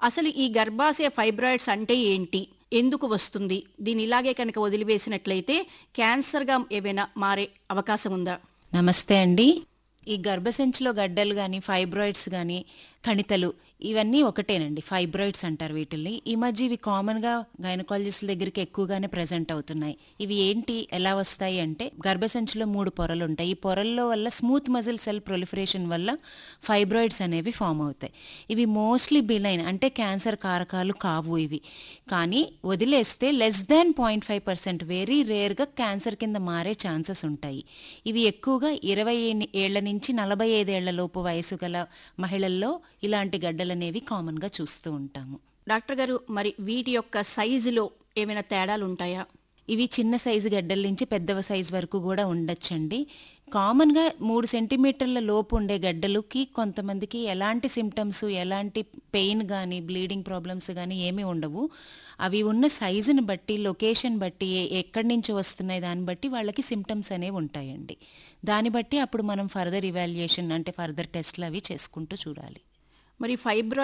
అసలు ఈ గర్భాశయ ఫైబ్రాయిడ్స్ అంటే ఏంటి ఎందుకు వస్తుంది దీని ఇలాగే కనుక వదిలివేసినట్లయితే క్యాన్సర్గా ఏమైనా మారే అవకాశం ఉందా నమస్తే అండి ఈ గర్భసంచిలో గడ్డలు కానీ ఫైబ్రాయిడ్స్ కానీ కణితలు ఇవన్నీ ఒకటేనండి ఫైబ్రాయిడ్స్ అంటారు వీటిల్ని ఈ మధ్య ఇవి కామన్గా గైనకాలజిస్ట్ దగ్గరికి ఎక్కువగానే ప్రజెంట్ అవుతున్నాయి ఇవి ఏంటి ఎలా వస్తాయి అంటే గర్భసంచిలో మూడు పొరలు ఉంటాయి ఈ పొరల్లో వల్ల స్మూత్ మజిల్ సెల్ ప్రొలిఫరేషన్ వల్ల ఫైబ్రాయిడ్స్ అనేవి ఫామ్ అవుతాయి ఇవి మోస్ట్లీ బిలైన్ అంటే క్యాన్సర్ కారకాలు కావు ఇవి కానీ వదిలేస్తే less than point five percent very రేర్గా క్యాన్సర్ కింద మారే ఛాన్సెస్ ఉంటాయి ఇవి ఎక్కువగా ఇరవై ఏళ్ల నుంచి నలభై ఐదేళ్ల లోపు వయసు గల మహిళల్లో ఇలాంటి గడ్డలనేవి కామన్గా చూస్తూ ఉంటాము డాక్టర్ గారు మరి వీటి యొక్క సైజులో ఏమైనా తేడాలు ఉంటాయా ఇవి చిన్న సైజు గడ్డల నుంచి పెద్దవ సైజు వరకు కూడా ఉండొచ్చండి కామన్గా మూడు సెంటీమీటర్ల లోపు ఉండే గడ్డలకి కొంతమందికి ఎలాంటి సిమ్టమ్స్ ఎలాంటి పెయిన్ కానీ బ్లీడింగ్ ప్రాబ్లమ్స్ కానీ ఏమీ ఉండవు అవి ఉన్న సైజుని బట్టి లొకేషన్ బట్టి ఎ- ఎక్కడి నుంచి వస్తున్నాయి దాన్ని బట్టి వాళ్ళకి సిమ్టమ్స్ అనేవి ఉంటాయండి దాన్ని బట్టి అప్పుడు మనం ఫర్దర్ ఇవాల్యుయేషన్ అంటే ఫర్దర్ టెస్ట్లు అవి చేసుకుంటూ చూడాలి మరి ఫైబ్రాయిడ్